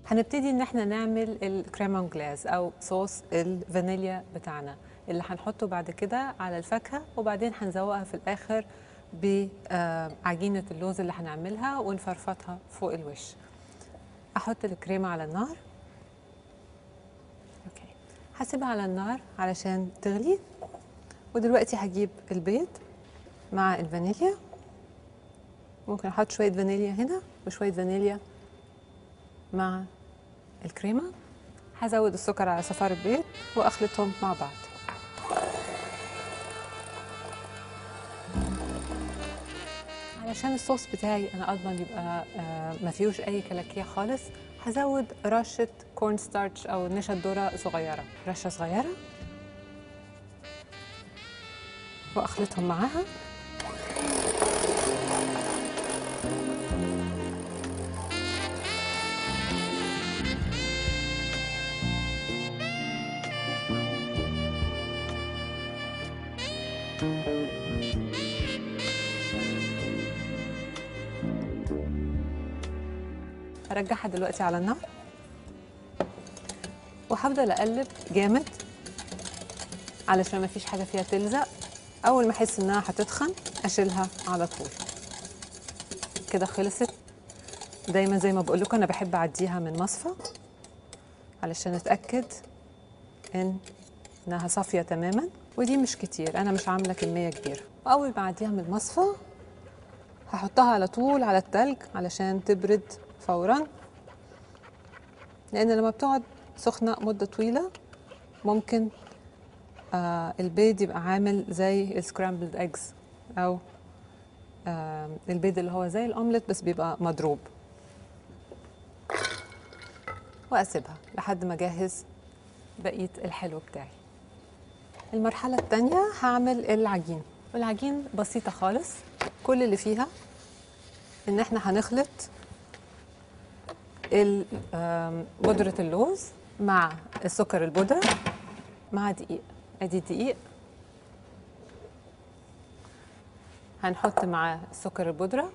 هنبتدي ان احنا نعمل الكريمون جلاز او صوص الفانيليا بتاعنا اللي هنحطه بعد كده على الفاكهه وبعدين هنزوقها في الاخر بعجينه اللوز اللي هنعملها ونفرفطها فوق الوش احط الكريمه على النار اوكي هسيبها على النار علشان تغلي ودلوقتي هجيب البيض مع الفانيليا ممكن احط شويه فانيليا هنا وشويه فانيليا مع الكريمه هزود السكر على صفار البيض واخلطهم مع بعض علشان الصوص بتاعي انا اضمن يبقى آه ما فيهوش اي كلاكيع خالص هزود رشه كورن ستارتش او نشا ذره صغيره رشه صغيره واخلطهم معاها هرجعها دلوقتي على النار وهفضل اقلب جامد علشان ما فيش حاجه فيها تلزق اول ما احس انها هتتخن اشيلها على طول كده خلصت دايما زي ما بقول لكم انا بحب اعديها من مصفى علشان اتاكد ان انها صافيه تماما ودي مش كتير انا مش عامله كميه كبيره واول ما اعديها من المصفى هحطها على طول على التلج علشان تبرد فورا لان لما بتقعد سخنه مده طويله ممكن آه البيض يبقى عامل زي السكرامبلد ايجز او آه البيض اللي هو زي الاومليت بس بيبقى مضروب واسيبها لحد ما اجهز بقيه الحلو بتاعي المرحله الثانيه هعمل العجين والعجين بسيطه خالص كل اللي فيها ان احنا هنخلط بودرة اللوز مع السكر البودرة مع دقيق ادي دقيق هنحط معاه السكر البودرة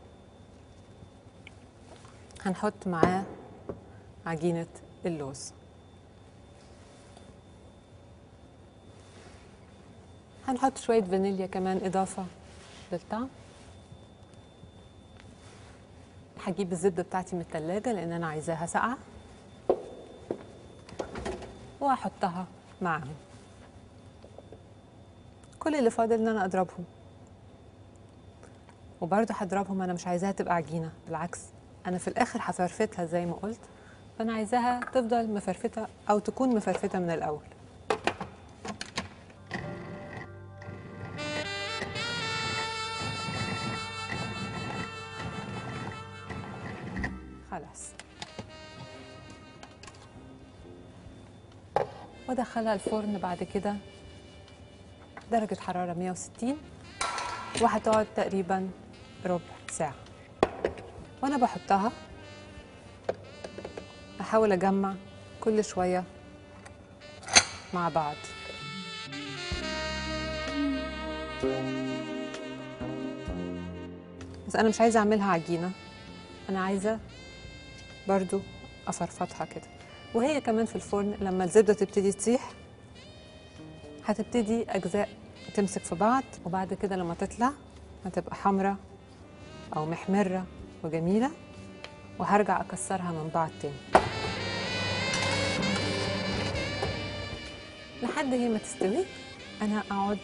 هنحط معاه عجينة اللوز هنحط شوية فانيليا كمان إضافة للطعم هجيب الزبدة بتاعتي من التلاجة لأن أنا عايزاها ساقعة وهحطها معاهم كل اللي فاضل إن أنا أضربهم وبرضه هضربهم أنا مش عايزاها تبقى عجينة بالعكس أنا في الآخر هفرفتها زي ما قلت فأنا عايزاها تفضل مفرفتة أو تكون مفرفتة من الأول خلاص وادخلها الفرن بعد كده درجة حرارة 160 وهتقعد تقريبا ربع ساعة وانا بحطها احاول اجمع كل شوية مع بعض بس انا مش عايزة اعملها عجينة انا عايزة برضو افرفطها كده وهي كمان في الفرن لما الزبدة تبتدي تسيح هتبتدي اجزاء تمسك في بعض وبعد كده لما تطلع هتبقى حمرة او محمرة وجميلة وهرجع اكسرها من بعض تاني لحد هي ما تستوي انا اقعد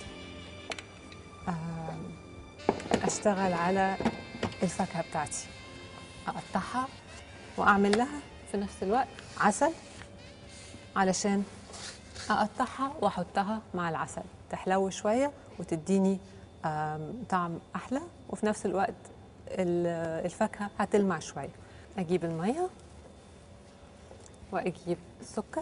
اشتغل على الفاكهة بتاعتي اقطعها واعمل لها في نفس الوقت عسل علشان اقطعها واحطها مع العسل تحلو شويه وتديني طعم احلى وفي نفس الوقت الفاكهه هتلمع شويه اجيب الميه واجيب السكر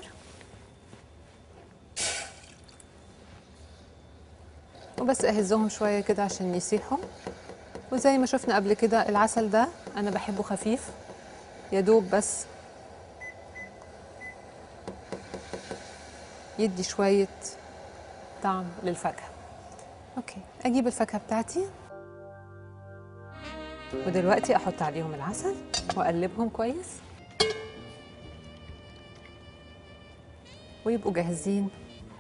وبس اهزهم شويه كده عشان يسيحوا وزي ما شفنا قبل كده العسل ده انا بحبه خفيف يا دوب بس يدي شوية طعم للفاكهة اوكي اجيب الفاكهة بتاعتي ودلوقتي احط عليهم العسل واقلبهم كويس ويبقوا جاهزين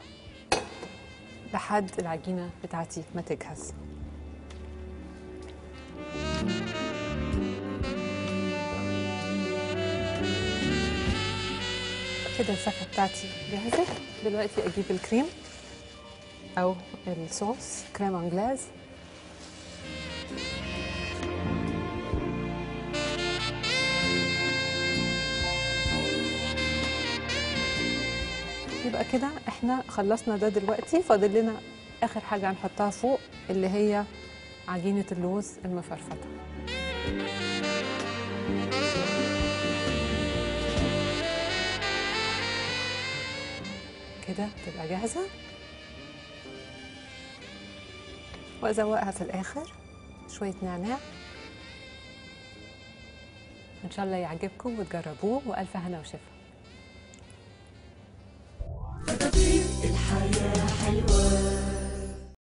لحد العجينة بتاعتي ما تجهز كده الفاكهة بتاعتي جاهزة دلوقتي أجيب الكريم أو الصوص كريم أنجلاز يبقى كده احنا خلصنا ده دلوقتي فاضل لنا اخر حاجه هنحطها فوق اللي هي عجينه اللوز المفرفطه كده تبقى جاهزه وازوقها في الاخر شويه نعناع ان شاء الله يعجبكم وتجربوه والف هنا وشفا